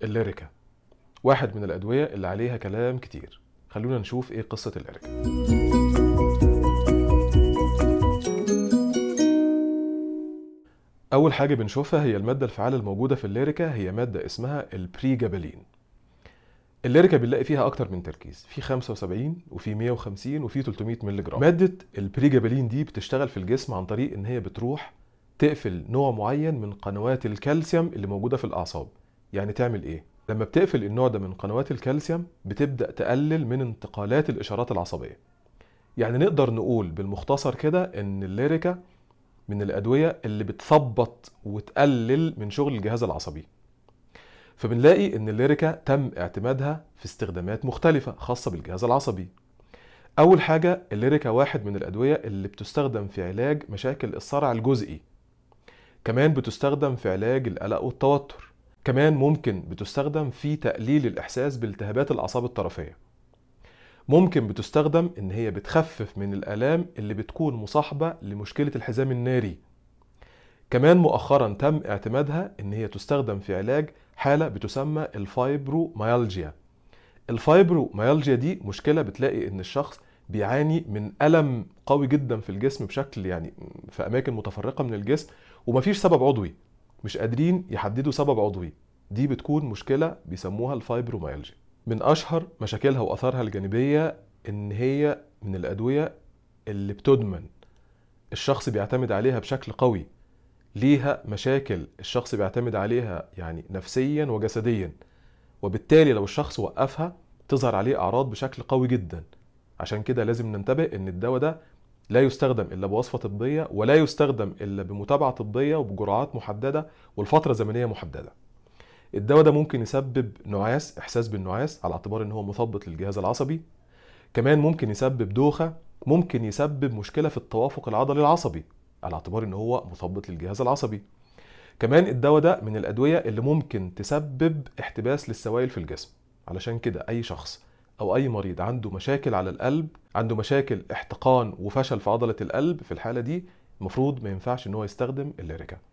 الليريكا واحد من الأدوية اللي عليها كلام كتير خلونا نشوف ايه قصة الليريكا أول حاجة بنشوفها هي المادة الفعالة الموجودة في الليريكا هي مادة اسمها البريجابالين الليريكا بنلاقي فيها أكتر من تركيز في 75 وفي 150 وفي 300 مللي جرام مادة البريجابالين دي بتشتغل في الجسم عن طريق إن هي بتروح تقفل نوع معين من قنوات الكالسيوم اللي موجودة في الأعصاب يعني تعمل إيه؟ لما بتقفل النوع ده من قنوات الكالسيوم بتبدأ تقلل من انتقالات الإشارات العصبية يعني نقدر نقول بالمختصر كده إن الليريكا من الأدوية اللي بتثبط وتقلل من شغل الجهاز العصبي فبنلاقي ان الليريكا تم اعتمادها في استخدامات مختلفة خاصة بالجهاز العصبي اول حاجة الليريكا واحد من الادوية اللي بتستخدم في علاج مشاكل الصرع الجزئي كمان بتستخدم في علاج القلق والتوتر كمان ممكن بتستخدم في تقليل الاحساس بالتهابات الاعصاب الطرفية ممكن بتستخدم ان هي بتخفف من الالام اللي بتكون مصاحبة لمشكلة الحزام الناري كمان مؤخرا تم اعتمادها ان هي تستخدم في علاج حالة بتسمى الفايبروميالجيا الفايبروميالجيا دي مشكلة بتلاقي ان الشخص بيعاني من ألم قوي جدا في الجسم بشكل يعني في أماكن متفرقة من الجسم ومفيش سبب عضوي مش قادرين يحددوا سبب عضوي دي بتكون مشكلة بيسموها الفايبروميالجيا من أشهر مشاكلها وأثارها الجانبية إن هي من الأدوية اللي بتدمن الشخص بيعتمد عليها بشكل قوي ليها مشاكل الشخص بيعتمد عليها يعني نفسيا وجسديا وبالتالي لو الشخص وقفها تظهر عليه اعراض بشكل قوي جدا عشان كده لازم ننتبه ان الدواء ده لا يستخدم الا بوصفه طبيه ولا يستخدم الا بمتابعه طبيه وبجرعات محدده والفتره زمنيه محدده الدواء ده ممكن يسبب نعاس احساس بالنعاس على اعتبار ان هو مثبط للجهاز العصبي كمان ممكن يسبب دوخه ممكن يسبب مشكله في التوافق العضلي العصبي على اعتبار ان هو مثبط للجهاز العصبي كمان الدواء ده من الادويه اللي ممكن تسبب احتباس للسوائل في الجسم علشان كده اي شخص او اي مريض عنده مشاكل على القلب عنده مشاكل احتقان وفشل في عضله القلب في الحاله دي المفروض ما ينفعش ان هو يستخدم الليريكا